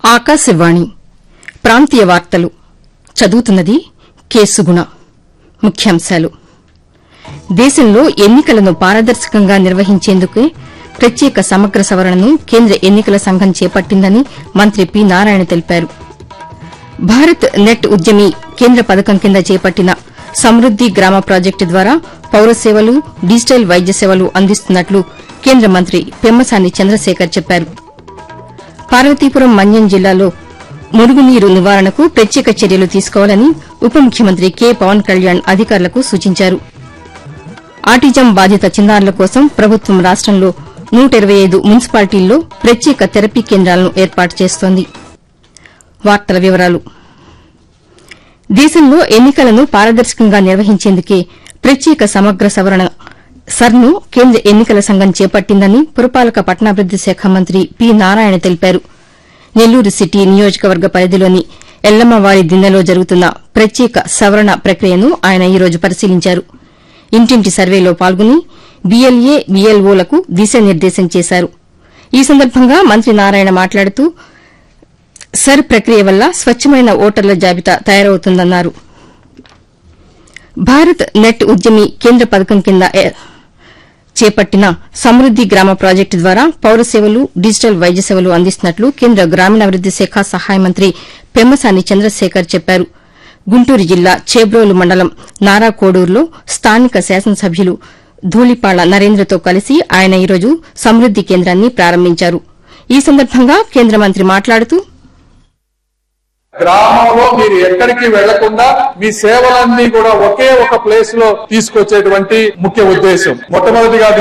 ఆకాశవాణి ప్రాంతీయ వార్తలు చదువుతున్నది కె సుగుణ ముఖ్యాంశాలు దేశంలో ఎన్నికలను పారదర్శకంగా నిర్వహించేందుకే ప్రత్యేక సమగ్ర సవరణను కేంద్ర ఎన్నికల సంఘం చేపట్టిందని మంత్రి పి నారాయణ తెలిపారు భారత్ నెట్ ఉద్యమి కేంద్ర పథకం కింద చేపట్టిన సమృద్ది గ్రామ ప్రాజెక్టు ద్వారా పౌర సేవలు డిజిటల్ వైద్య సేవలు అందిస్తున్నట్లు కేంద్ర మంత్రి పెమ్మసాని చంద్రశేఖర్ చెప్పారు పార్వతీపురం మన్యం జిల్లాలో మురుగునీరు నివారణకు ప్రత్యేక చర్యలు తీసుకోవాలని ఉప ముఖ్యమంత్రి కె పవన్ కళ్యాణ్ అధికారులకు సూచించారు ఆటిజం బాధిత చిన్నారుల కోసం ప్రభుత్వం రాష్టంలో నూట ఇరవై ఐదు మున్సిపాలిటీల్లో ప్రత్యేక థెరపీ కేంద్రాలను ఏర్పాటు చేస్తోంది వార్తల వివరాలు దేశంలో ఎన్నికలను పారదర్శకంగా నిర్వహించేందుకే ప్రత్యేక సమగ్ర సవరణ సర్ను కేంద్ర ఎన్నికల సంఘం చేపట్టిందని పురపాలక పట్టణాభివృద్ది శాఖ మంత్రి పి నారాయణ తెలిపారు నెల్లూరు సిటీ నియోజకవర్గ పరిధిలోని ఎల్లమ్మవారి దిన్నెలో జరుగుతున్న ప్రత్యేక సవరణ ప్రక్రియను ఆయన ఈ రోజు పరిశీలించారు ఇంటింటి సర్వేలో పాల్గొని బీఎల్ఏ బీఎల్ఓలకు దిశానిర్దేశం చేశారు ఈ సందర్భంగా మంత్రి నారాయణ మాట్లాడుతూ సర్ ప్రక్రియ వల్ల స్వచ్చమైన ఓటర్ల జాబితా తయారవుతుందన్నారు భారత్ నెట్ ఉద్యమి కేంద్ర పథకం కింద ఏ- చేపట్టిన సమృద్ది గ్రామ ప్రాజెక్టు ద్వారా పౌర సేవలు డిజిటల్ వైద్య సేవలు అందిస్తున్నట్లు కేంద్ర గ్రామీణాభివృద్ది శాఖ సహాయ మంత్రి పెమ్మసాని చంద్రశేఖర్ చెప్పారు గుంటూరు జిల్లా చేబ్రోలు మండలం నారాకోడూరులో స్థానిక శాసనసభ్యులు ధూళిపాళ్ల నరేంద్రతో కలిసి ఆయన ఈరోజు సమృద్ది కేంద్రాన్ని ప్రారంభించారు ఈ సందర్భంగా కేంద్ర మంత్రి మాట్లాడుతూ గ్రామంలో మీరు ఎక్కడికి వెళ్లకుండా మీ సేవలన్నీ కూడా ఒకే ఒక ప్లేస్ లో తీసుకొచ్చేటువంటి ముఖ్య ఉద్దేశం మొట్టమొదటిగా